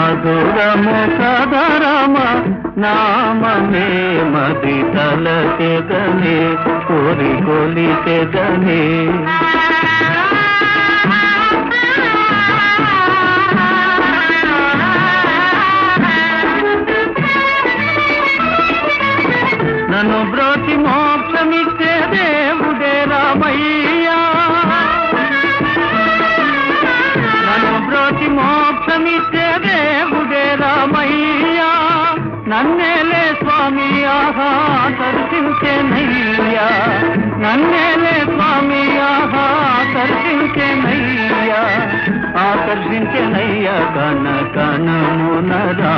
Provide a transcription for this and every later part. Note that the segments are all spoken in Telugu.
మధురము కదరమ నామమే మది తలకెగనే కోరి కొలిచెగనే నన్ను బ్రోతి మోక్షమిచ్చే దేవుడే రామయ్యా నన్ను బ్రోతి మోక్షమిచ్చే దేవుడే రామయ్యా నన్నేలే స్వామి ఆహా దర్శించెనయ్యా నన్నేలే స్వామి ఆహా దర్శించెనయ్యా ఆకర్షించెనయ్యా కన కనమునరా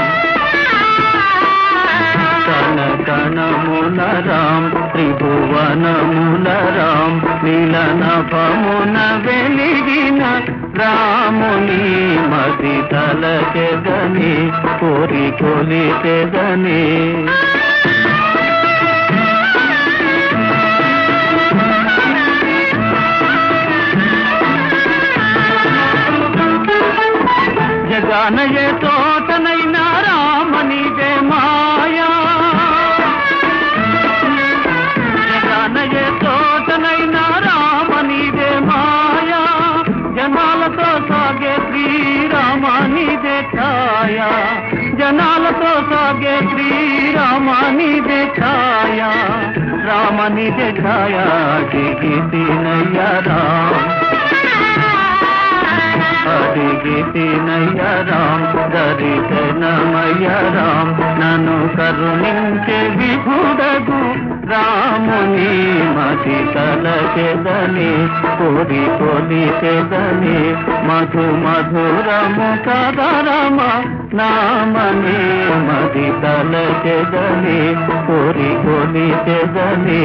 కన కణముల రాం త్రిభువనముల రాం నీలనభమున వెలిగిన రాముని మది తలకెగని కోరి కొలిచెగని జగానయే తోటనైనా రామనిదే మాయా జగానయే తోటనైనా రామనిదే మాయా జనాలతో సాగే శ్రీరామానిదే ఛాయా జనాలతో సాగే శ్రీరామానిదే ఛాయా రామనిదే ఛాయా దిగితినయ్య రామ్ అడిగితినయ్య రామ్ దరిశనమయ్య రామ్ నన్ను కరుణించే విభుడగు రాముని మతి తలకెదని కోరి కొలిచెదని మధు మధురము కదరమ నామని మది తలకెదని కోరి కొలిచెదని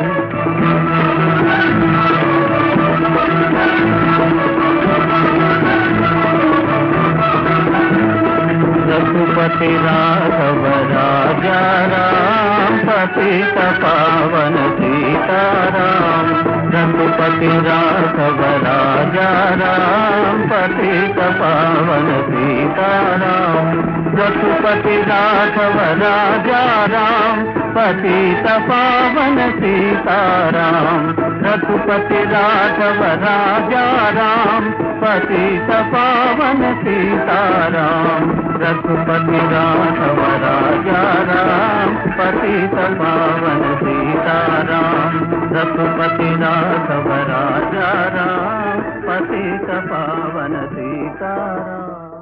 रघुपति राघव राजा राम पतित पावन सीताराम रघुपति राघव राजा राम पतित पावन सीताराम रघुपति राघव राजा राम पतित पावन सीताराम रघुपति राघव राजा राम पतित पावन सीताराम रघुपति राघव राजा राम पतित पावन सीताराम रघुपति राघव राजा राम पतित पावन सीताराम